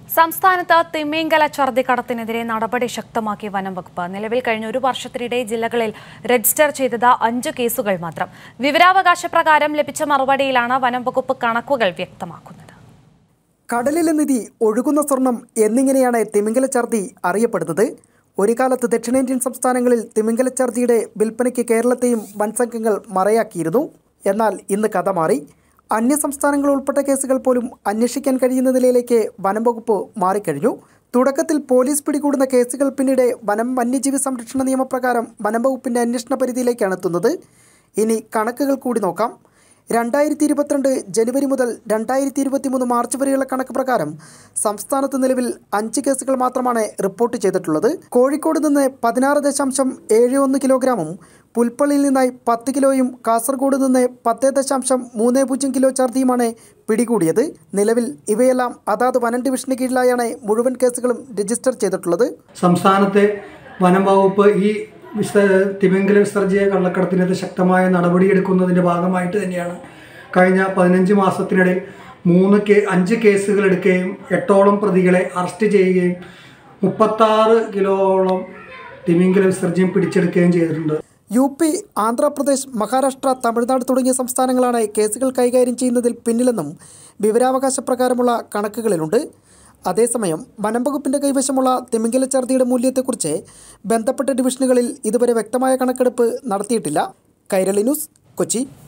സംസ്ഥാനത്ത് തിമിംഗല ഛർദിക്കടത്തിനെതിരെ നടപടി ശക്തമാക്കി വനം വകുപ്പ് നിലവിൽ കഴിഞ്ഞ ഒരു വർഷത്തിനിടെ ജില്ലകളിൽ രജിസ്റ്റർ ചെയ്തത് അഞ്ച് കേസുകൾ മാത്രം വിവരാവകാശ പ്രകാരം ലഭിച്ച മറുപടിയിലാണ് വനം വകുപ്പ് കണക്കുകൾ വ്യക്തമാക്കുന്നത് കടലിലെ നിധി ഒഴുകുന്ന സ്വർണം എന്നിങ്ങനെയാണ് തിമിംഗല ഛർദി അറിയപ്പെടുന്നത് ഒരു കാലത്ത് ദക്ഷിണേന്ത്യൻ സംസ്ഥാനങ്ങളിൽ തിമിംഗല ഛർദിയുടെ വിൽപ്പനയ്ക്ക് കേരളത്തെയും വൻസംഘങ്ങൾ മറയാക്കിയിരുന്നു എന്നാൽ ഇന്ന് കഥ മാറി അന്യ സംസ്ഥാനങ്ങൾ ഉൾപ്പെട്ട കേസുകൾ പോലും അന്വേഷിക്കാൻ കഴിയുന്ന നിലയിലേക്ക് വനം വകുപ്പ് മാറിക്കഴിഞ്ഞു തുടക്കത്തിൽ പോലീസ് പിടികൂടുന്ന കേസുകൾ പിന്നീട് വനം വന്യജീവി സംരക്ഷണ നിയമപ്രകാരം വനം വകുപ്പിൻ്റെ അന്വേഷണ പരിധിയിലേക്കാണ് എത്തുന്നത് ഇനി കണക്കുകൾ കൂടി നോക്കാം രണ്ടായിരത്തി ഇരുപത്തിരണ്ട് ജനുവരി മുതൽ രണ്ടായിരത്തി ഇരുപത്തി മൂന്ന് മാർച്ച് വരെയുള്ള കണക്ക് പ്രകാരം സംസ്ഥാനത്ത് നിലവിൽ അഞ്ച് കേസുകൾ മാത്രമാണ് റിപ്പോർട്ട് ചെയ്തിട്ടുള്ളത് കോഴിക്കോട് നിന്ന് പതിനാറ് ദശാംശം ഏഴ് ഒന്ന് കിലോഗ്രാമും പുൽപ്പള്ളിയിൽ നിന്നായി പത്ത് കിലോയും കാസർഗോഡ് നിന്ന് പത്ത് ദശാംശം മൂന്ന് പൂജ്യം കിലോ ഛർദിയുമാണ് പിടികൂടിയത് നിലവിൽ ഇവയെല്ലാം അതാത് വനം ഡിവിഷന് കീഴിലായാണ് മുഴുവൻ കേസുകളും രജിസ്റ്റർ ചെയ്തിട്ടുള്ളത് സംസ്ഥാനത്തെ വനം വകുപ്പ് ഈ വിസ തിമിംഗല വിസർജ്യ കള്ളക്കടത്തിനെതിരെ ശക്തമായ നടപടിയെടുക്കുന്നതിൻ്റെ ഭാഗമായിട്ട് തന്നെയാണ് കഴിഞ്ഞ പതിനഞ്ച് മാസത്തിനിടയിൽ മൂന്ന് കേ അഞ്ച് കേസുകൾ എടുക്കുകയും എട്ടോളം പ്രതികളെ അറസ്റ്റ് ചെയ്യുകയും മുപ്പത്താറ് കിലോളം തിമിംഗല വിസർജ്യം പിടിച്ചെടുക്കുകയും ചെയ്തിട്ടുണ്ട് യു പി ആന്ധ്രാപ്രദേശ് മഹാരാഷ്ട്ര തമിഴ്നാട് തുടങ്ങിയ സംസ്ഥാനങ്ങളാണ് കേസുകൾ കൈകാര്യം ചെയ്യുന്നതിൽ പിന്നിലെന്നും വിവരാവകാശ പ്രകാരമുള്ള കണക്കുകളിലുണ്ട് അതേസമയം വനം വകുപ്പിൻ്റെ കൈവശമുള്ള തിമിംഗല ഛർദിയുടെ മൂല്യത്തെക്കുറിച്ച് ബന്ധപ്പെട്ട ഡിവിഷനുകളിൽ ഇതുവരെ വ്യക്തമായ കണക്കെടുപ്പ് നടത്തിയിട്ടില്ല കൈരളി ന്യൂസ് കൊച്ചി